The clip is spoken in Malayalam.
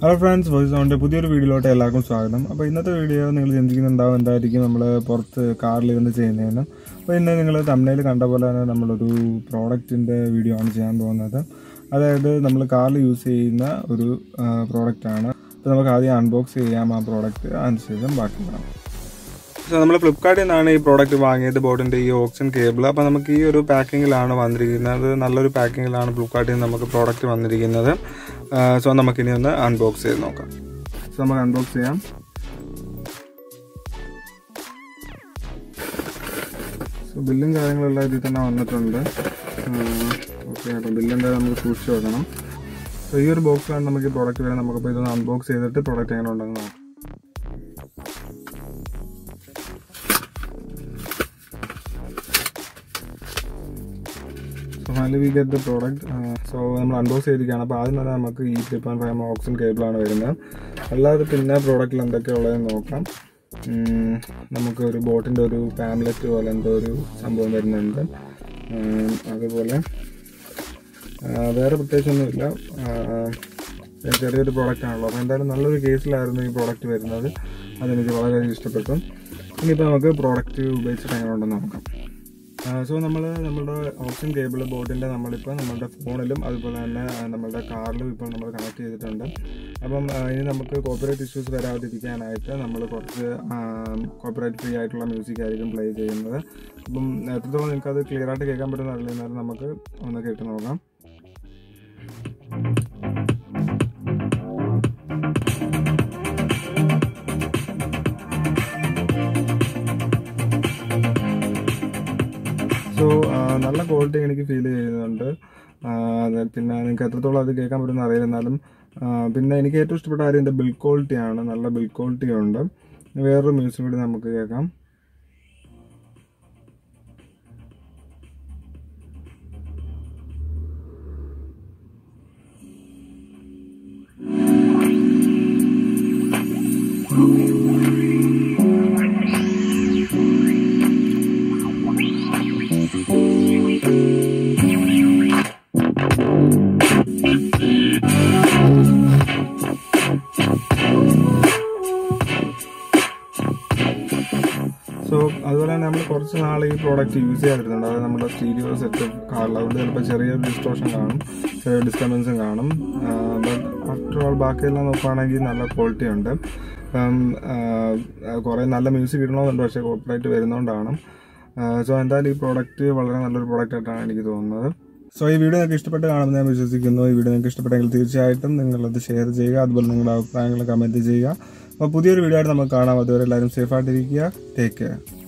ഹലോ ഫ്രണ്ട്സ് വോയിസ് സൗണ്ട് പുതിയൊരു വീഡിയോയിലോട്ട് എല്ലാവർക്കും സ്വാഗതം അപ്പോൾ ഇന്നത്തെ വീഡിയോ നിങ്ങൾ ചിന്തിക്കുന്നുണ്ടാവും എന്തായിരിക്കും നമ്മൾ പുറത്ത് കാറിലിരുന്ന് ചെയ്യുന്നതെന്ന് അപ്പോൾ ഇന്ന് നിങ്ങൾ തമിഴിൽ കണ്ട പോലെ തന്നെ നമ്മളൊരു പ്രോഡക്റ്റിൻ്റെ വീഡിയോ ആണ് ചെയ്യാൻ പോകുന്നത് അതായത് നമ്മൾ കാറിൽ യൂസ് ചെയ്യുന്ന ഒരു പ്രോഡക്റ്റാണ് അപ്പോൾ നമുക്ക് ആദ്യം അൺബോക്സ് ചെയ്യാം ആ പ്രോഡക്റ്റ് അതിനുശേഷം ബാക്കി കാണാം സോ നമ്മൾ ഫ്ലിപ്കാർട്ടിൽ നിന്നാണ് ഈ പ്രോഡക്റ്റ് വാങ്ങിയത് ബോട്ടിൻ്റെ ഈ ഓക്സിജൻ കേബിൾ അപ്പോൾ നമുക്ക് ഈ ഒരു പാക്കിങ്ങിലാണ് വന്നിരിക്കുന്നത് നല്ലൊരു പാക്കിങ്ങിലാണ് ഫ്ലിപ്കാർട്ടിൽ നിന്ന് നമുക്ക് പ്രോഡക്റ്റ് വന്നിരിക്കുന്നത് സോ നമുക്കിനി ഒന്ന് അൺബോക്സ് ചെയ്ത് നോക്കാം സോ നമുക്ക് അൺബോക്സ് ചെയ്യാം സോ ബില്ലും കാര്യങ്ങളെല്ലാം ഇതിൽ തന്നെ വന്നിട്ടുണ്ട് ഓക്കെ അപ്പോൾ ബില്ലിൻ്റെ നമുക്ക് സൂക്ഷിച്ച് വെക്കണം സോ ഈ ഒരു ബോക്സിലാണ് നമുക്ക് ഈ പ്രോഡക്റ്റ് വരാൻ നമുക്കിപ്പോൾ ഇതൊന്ന് അൺബോക്സ് ചെയ്തിട്ട് പ്രോഡക്റ്റ് എങ്ങനെ ഉണ്ടെന്ന് നോക്കാം so finally we get the product so നമ്മൾ അൺബോക്സ് ചെയ്തിരിക്കുകയാണ് അപ്പോൾ ആദ്യം തന്നെ നമുക്ക് ഈ ത്രീ പോയിൻറ്റ് ഫൈവ് ഓക്സിജൻ കേബിളാണ് വരുന്നത് അല്ലാതെ പിന്നെ പ്രോഡക്റ്റിൽ എന്തൊക്കെയുള്ളതെന്ന് നോക്കാം ഉം, നമുക്ക് ഒരു ബോട്ടിൻ്റെ ഒരു പാംലെറ്റ് പോലെ എന്തോ ഒരു സംഭവം വരുന്നുണ്ട് ഉം, അതുപോലെ ആ, വേറെ പ്രത്യേകിച്ചൊന്നുമില്ല ആ, ചെറിയൊരു പ്രോഡക്റ്റ് ആണല്ലോ അപ്പോൾ എന്തായാലും നല്ലൊരു കേസിലായിരുന്നു ഈ പ്രോഡക്റ്റ് വരുന്നത് അതെനിക്ക് വളരെ ഇഷ്ടപ്പെട്ടു ഇനിയിപ്പോൾ നമുക്ക് പ്രോഡക്റ്റ് ഉപയോഗിച്ചിട്ട് എങ്ങനെ ഉണ്ടെന്ന് നോക്കാം സോ നമ്മൾ നമ്മുടെ ഓപ്ഷൻ കേബിൾ ബോർഡിൻ്റെ നമ്മളിപ്പോൾ നമ്മുടെ ഫോണിലും അതുപോലെ തന്നെ ആ, നമ്മുടെ കാറിലും ഇപ്പോൾ നമ്മൾ കണക്ട് ചെയ്തിട്ടുണ്ട് അപ്പം ആ, ഇനി നമുക്ക് കോപ്പറേറ്റ് ഇഷ്യൂസ് വരാതിരിക്കാനായിട്ട് നമ്മൾ കുറച്ച് കോപ്പറേറ്റ് ഫ്രീ ആയിട്ടുള്ള മ്യൂസിക് ആയിരിക്കും പ്ലേ ചെയ്യുന്നത് അപ്പം എത്രത്തോളം നിങ്ങൾക്ക് അത് ക്ലിയർ ആയിട്ട് കേൾക്കാൻ പറ്റുന്ന അറിയില്ലെന്നാലും നമുക്ക് ഒന്ന് കേട്ട് നോക്കാം സോ നല്ല ക്വാളിറ്റി എനിക്ക് ഫീൽ ചെയ്യുന്നുണ്ട് ആ, അത് പിന്നെ നിങ്ങൾക്ക് എത്രത്തോളം അത് കേൾക്കാൻ പറ്റുന്ന അറിയില്ല എന്നാലും ആ, പിന്നെ എനിക്ക് ഏറ്റവും ഇഷ്ടപ്പെട്ട കാര്യം ഇതിൻ്റെ ബിൽ ക്വാളിറ്റിയാണ് നല്ല ബിൽ ക്വാളിറ്റി ഉണ്ട് വേറൊരു മ്യൂസിക് കൂടി നമുക്ക് കേൾക്കാം സോ അതുപോലെ തന്നെ നമ്മൾ കുറച്ച് നാൾ ഈ പ്രോഡക്റ്റ് യൂസ് ചെയ്യാതിരുന്നുണ്ട് അതായത് നമ്മുടെ സ്റ്റീരിയോ സെറ്റ് കാറിൽ അതുകൊണ്ട് ചിലപ്പോൾ ചെറിയൊരു ഡിസ്ട്രോഷൻ കാണും ചെറിയ ഡിസ്റ്റർബൻസും കാണും ബട്ട് ആഫ്റ്റർ ഓൾ ബാക്കിയെല്ലാം നോക്കുകയാണെങ്കിൽ നല്ല ക്വാളിറ്റി ഉണ്ട് ഇപ്പം കുറേ നല്ല മ്യൂസിക് കിട്ടണമെന്നുണ്ട് പക്ഷേ കോപ്പറേറ്റ് വരുന്നതുകൊണ്ടാണ് സോ എന്തായാലും ഈ പ്രോഡക്റ്റ് വളരെ നല്ലൊരു പ്രോഡക്റ്റ് ആയിട്ടാണ് എനിക്ക് തോന്നുന്നത് സോ ഈ വീഡിയോ നിങ്ങൾക്ക് ഇഷ്ടപ്പെട്ട് കാണുമെന്ന് ഞാൻ വിശ്വസിക്കുന്നു ഈ വീഡിയോ നിങ്ങൾക്ക് ഇഷ്ടപ്പെട്ടെങ്കിൽ തീർച്ചയായിട്ടും നിങ്ങളത് ഷെയർ ചെയ്യുക അതുപോലെ നിങ്ങളുടെ അഭിപ്രായങ്ങൾ കമൻറ്റ് ചെയ്യുക അപ്പോൾ പുതിയൊരു വീഡിയോ ആയിട്ട് നമുക്ക് കാണാം അതുവരെ എല്ലാവരും സേഫായിട്ടിരിക്കുക ടേക്ക് കെയർ